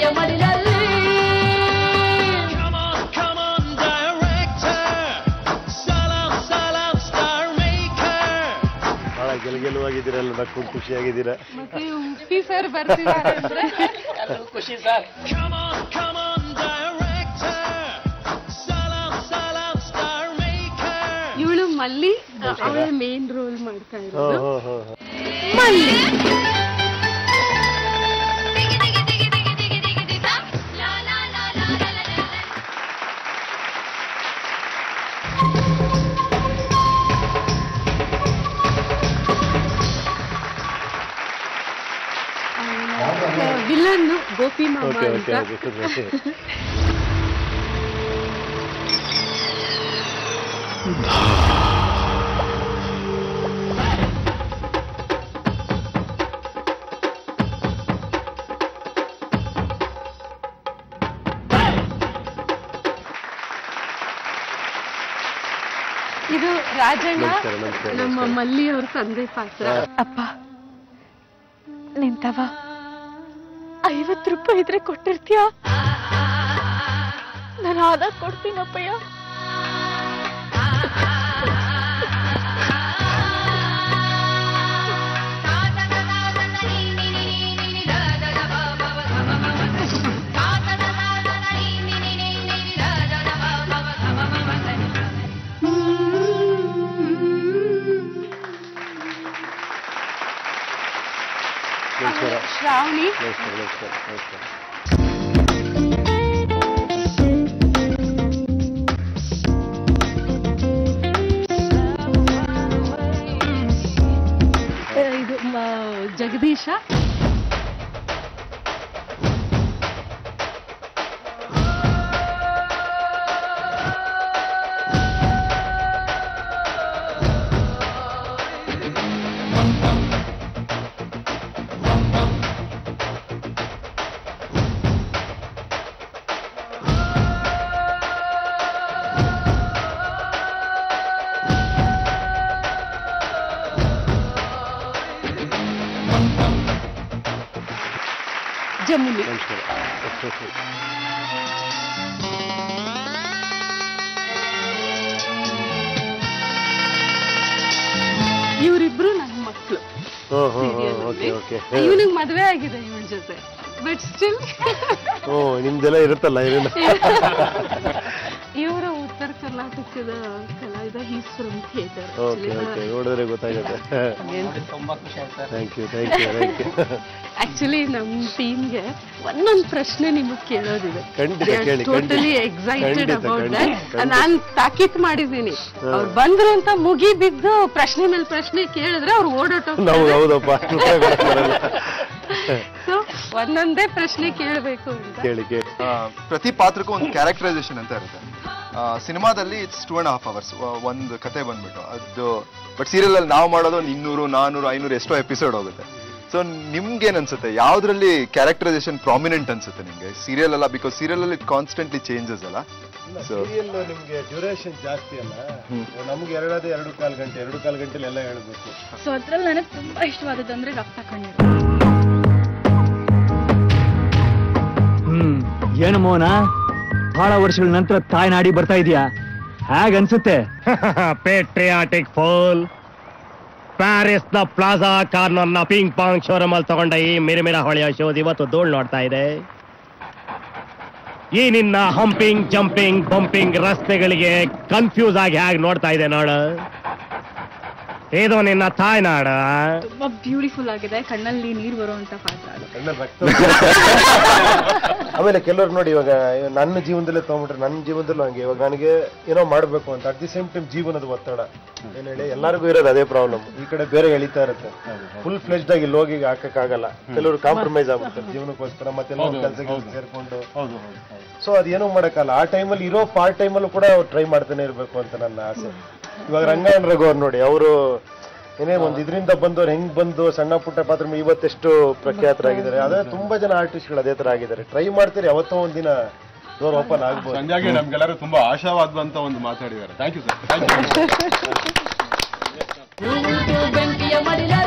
ಮಡಿಲಲ್ಲಿ Come on, come on, director. Salam, salam, star maker. ಬಹಳ ಗೆಲುಗೆಲುವಾಗಿದ್ದೀರಲ್ಲ ನಕ್ಕೊಂಡು ಖುಷಿಯಾಗಿದ್ದೀರಾ ಮತ್ತೆ ಉಪ್ಪಿ ಸರ್ ಬರ್ತಿದ್ದಾರೆ ಅಂದ್ರೆ Come on, come on, director. Salam, salam, star maker. ಇವಳು ಮಲ್ಲಿ ಅವಳ ಮೇನ್ ರೋಲ್ ಮಾಡ್ತಾ ಹೋ ಇರೋದು ಹೋ ಹೋ ಹೋ. ಮಲ್ಲಿ ವಿಲನ್ ಗೋಪಿ ಮಾಮ ಓಕೆ ಅಂತ ಓಕೆ ಓಕೆ ಓಕೆ ಇದು ರಾಜಣ್ಣ ನಮಸ್ಕಾರ, ನಮಸ್ಕಾರ, ನಮ್ಮ ನಮಸ್ಕಾರ. ಮಲ್ಲಿ ಅವ್ರ ತಂದೆ ಪಾತ್ರ ಅಪ್ಪ ನಿಂತವ ಐವತ್ತು ರೂಪಾಯಿ ಇದ್ರೆ ಕೊಟ್ಟಿರ್ತೀಯ ನಾನು ಆದಾಗ ಕೊಡ್ತೀನಪ್ಪಯ್ಯ ನಮಸ್ಕಾರ ಶ್ರಾವಣಿ ನಮಸ್ಕಾರ ನಮಸ್ಕಾರ ನಮಸ್ಕಾರ ಆ, ಇದು ಮ- ಜಗದೀಶ ಜಮುನಿ ನಮಸ್ಕಾರ ಇವರಿಬ್ರು ನನ್ನ ಮಕ್ಕಳು ಹೋ ಹೋ ಹೋ ಓಕೆ ಓಕೆ ಇವನಿಗೆ ಮದುವೆ ಆಗಿದೆ ಇವಳ ಜೊತೆ ಬಟ್ ಸ್ಟಿಲ್ ಓ ನಿಮ್ದೆಲ್ಲ ಇರುತ್ತಲ್ಲ ಏನೇನು ಇವರು ಉತ್ತರ ಕರ್ನಾಟಕದ ಕಲಾವಿದ he's from theatre okay okay ನೋಡಿದ್ರೆ ಗೊತ್ತಾಗುತ್ತೆ thank you thank you thank you actually ನಮ್ಮ ಟೀಮ್ಗೆ ಒಂದೊಂದು ಪ್ರಶ್ನೆ ನಿಮಗೆ ಕೇಳೋದಿದೆ ಖಂಡಿತ ಕೇಳಿ, ಟೋಟಲಿ ಖಂಡಿತ. ಎಕ್ಸೈಟೆಡ್ ಖಂಡಿತ, ಅಬೌಟ್ ಖಂಡಿತ, ದಟ್ ಖಂಡಿತ. ನಾನು ತಾಕೀತ್ ಮಾಡಿದ್ದೀನಿ ಅವ್ರು ಬಂದ್ರು ಅಂತ ಮುಗಿ ಬಿದ್ದು ಪ್ರಶ್ನೆ ಮೇಲೆ ಪ್ರಶ್ನೆ ಕೇಳಿದ್ರೆ ಅವ್ರು ಓಡೋಟ ನಾವು ಹೌದಪ್ಪ ಕೃಪೆ ಬರಲ್ಲ. ಸೊ ಒಂದೊಂದೇ ಪ್ರಶ್ನೆ ಕೇಳಬೇಕು ಅಂತ ಕೇಳಿ ಕೇಳಿ ಆ, ಪ್ರತಿ ಪಾತ್ರಕ್ಕೂ ಒಂದು ಕ್ಯಾರೆಕ್ಟರೈಸೇಷನ್ ಅಂತ ಇರುತ್ತೆ ಆ, ಸಿನಿಮಾದಲ್ಲಿ it's two and half hours ಒಂದು ಕತೆ ಬಂದ್ಬಿಟ್ಟು ಅದು ಬಟ್ ಸೀರಿಯಲ್ ಅಲ್ಲಿ ನಾವು ಮಾಡೋದು ಒಂದು ಇನ್ನೂರು ನಾನೂರು ಐನೂರು ಎಷ್ಟೋ ಎಪಿಸೋಡ್ ಹೋಗುತ್ತೆ ಸೊ ನಿಮ್ಗೆ ಏನ್ ಅನ್ಸುತ್ತೆ ಯಾವ್ದ್ರಲ್ಲಿ ಕ್ಯಾರೆಕ್ಟರೈಸೇಷನ್ ಪ್ರಾಮಿನೆಂಟ್ ಅನ್ಸುತ್ತೆ ನಿಮ್ಗೆ ಸೀರಿಯಲ್ ಅಲ್ಲ ಬಿಕಾಸ್ ಸೀರಿಯಲ್ ಅಲ್ಲಿ ಕಾನ್ಸ್ಟೆಂಟ್ಲಿ ಚೇಂಜಸ್ ಅಲ್ಲ ಸೊ ಸೀರಿಯಲ್ ನಿಮ್ಗೆ ಡ್ಯೂರೇಷನ್ ಜಾಸ್ತಿ ಅಲ್ಲ ನಮ್ಗೆ ಎರಡದೇ ಎರಡು ಕಾಲು ಗಂಟೆ ಎರಡು ಕಾಲು ಗಂಟೆಲಿ ಎಲ್ಲ ಹೇಳ್ಬೇಕು ಸೊ ಅದ್ರಲ್ಲಿ ನನಗೆ ತುಂಬಾ ಇಷ್ಟವಾದದ್ದು ಅಂದ್ರೆ ರಕ್ತ ಕಣ್ಣೀರು ಹ್ಮ್ ಏನು ಮೋನ ಬಹಳ ವರ್ಷಗಳ ನಂತರ ತಾಯ್ನಾಡಿ ಬರ್ತಾ ಇದೀಯಾ ಹೇಗ್ ಅನ್ಸುತ್ತೆ ಪೇಟ್ರಿಯಾಟಿಕ್ ಫೋಲ್ ಪ್ಯಾರಿಸ್ ನ ಪ್ಲಾಜಾ ಕಾರ್ನರ್ ನ ಪಿಂಗ್ ಪಾಂಗ್ ಶೋರೂಮ್ ಅಲ್ಲಿ ತಗೊಂಡ ಈ ಮಿರಿಮಿರ ಹೊಳೆಯ ಶೋದ್ ಇವತ್ತು ಧೂಳ್ ನೋಡ್ತಾ ಇದೆ ಈ ನಿನ್ನ ಹಂಪಿಂಗ್ ಜಂಪಿಂಗ್ ಬಂಪಿಂಗ್ ರಸ್ತೆಗಳಿಗೆ ಕನ್ಫ್ಯೂಸ್ ಆಗಿ ಹೇಗೆ ನೋಡ್ತಾ ಇದೆ ನೋಡು ಇದು ನಿನ್ನ ತಾಯ್ನಾಡ ತುಂಬಾ ಬ್ಯೂಟಿಫುಲ್ ಆಗಿದೆ ಕಣ್ಣಲ್ಲಿ ನೀರು ಬರುವಂತ ಪಾತ್ರ ಅದು ಕಣ್ಣಲ್ಲಿ ರಕ್ತ ಆಮೇಲೆ ಕೆಲವ್ರು ನೋಡಿ ಇವಾಗ ನನ್ನ ಜೀವನದಲ್ಲೇ ತಗೊಂಡ್ಬಿಟ್ರೆ ನನ್ನ ಜೀವನದಲ್ಲೂ ಹಂಗೆ ಇವಾಗ ನನಗೆ ಏನೋ ಮಾಡ್ಬೇಕು ಅಂತ ಅಟ್ ದಿ ಸೇಮ್ ಟೈಮ್ ಜೀವನದ ಒತ್ತಡ ಏನ್ ಹೇಳಿ ಎಲ್ಲರಿಗೂ ಇರೋದು ಅದೇ ಪ್ರಾಬ್ಲಮ್ ಈ ಕಡೆ ಬೇರೆ ಎಳಿತಾ ಇರುತ್ತೆ ಫುಲ್ ಫ್ಲೆಜ್ಡ್ ಆಗಿ ಇಲ್ಲಿ ಹೋಗಿ ಹಾಕಕ್ಕಾಗಲ್ಲ ಕೆಲವರು ಕಾಂಪ್ರಮೈಸ್ ಆಗ್ಬಿಡ್ತಾರೆ ಜೀವನಕ್ಕೋಸ್ಕರ ಮತ್ತೆ ಕೆಲಸ ಸೇರ್ಕೊಂಡು ಸೊ ಅದೇನೋ ಮಾಡಕ್ಕಲ್ಲ ಆ ಟೈಮಲ್ಲಿ ಇರೋ ಪಾರ್ಟ್ ಟೈಮಲ್ಲೂ ಕೂಡ ಟ್ರೈ ಮಾಡ್ತಾನೆ ಇರ್ಬೇಕು ಅಂತ ನನ್ನ ಆಸೆ ಇವಾಗ ರಂಗಾಯಣ ರಘು ಅವ್ರು ನೋಡಿ ಅವರು ಏನೇ ಒಂದ್ ಇದರಿಂದ ಬಂದವ್ರು ಹೆಂಗ್ ಬಂದು ಸಣ್ಣ ಪುಟ್ಟ ಪಾತ್ರ ಮಾಡಿ ಇವತ್ತೆಷ್ಟು ಪ್ರಖ್ಯಾತರಾಗಿದ್ದಾರೆ ಅದೇ ತುಂಬಾ ಜನ ಆರ್ಟಿಸ್ಟ್ಗಳು ಅದೇ ತರ ಆಗಿದ್ದಾರೆ ಟ್ರೈ ಮಾಡ್ತೀರಿ ಯಾವತ್ತೋ ಒಂದಿನ ಡೋರ್ ಓಪನ್ ಆಗ್ಬೋದು ಸಂಜಾಗೆ ನಮ್ಗೆಲ್ಲರೂ ತುಂಬಾ ಆಶಾವಾದವಂತ ಒಂದು ಮಾತಾಡಿದ್ದಾರೆ thank you sir thank you ಬೆಂಕಿಯ ಮಡಿಲ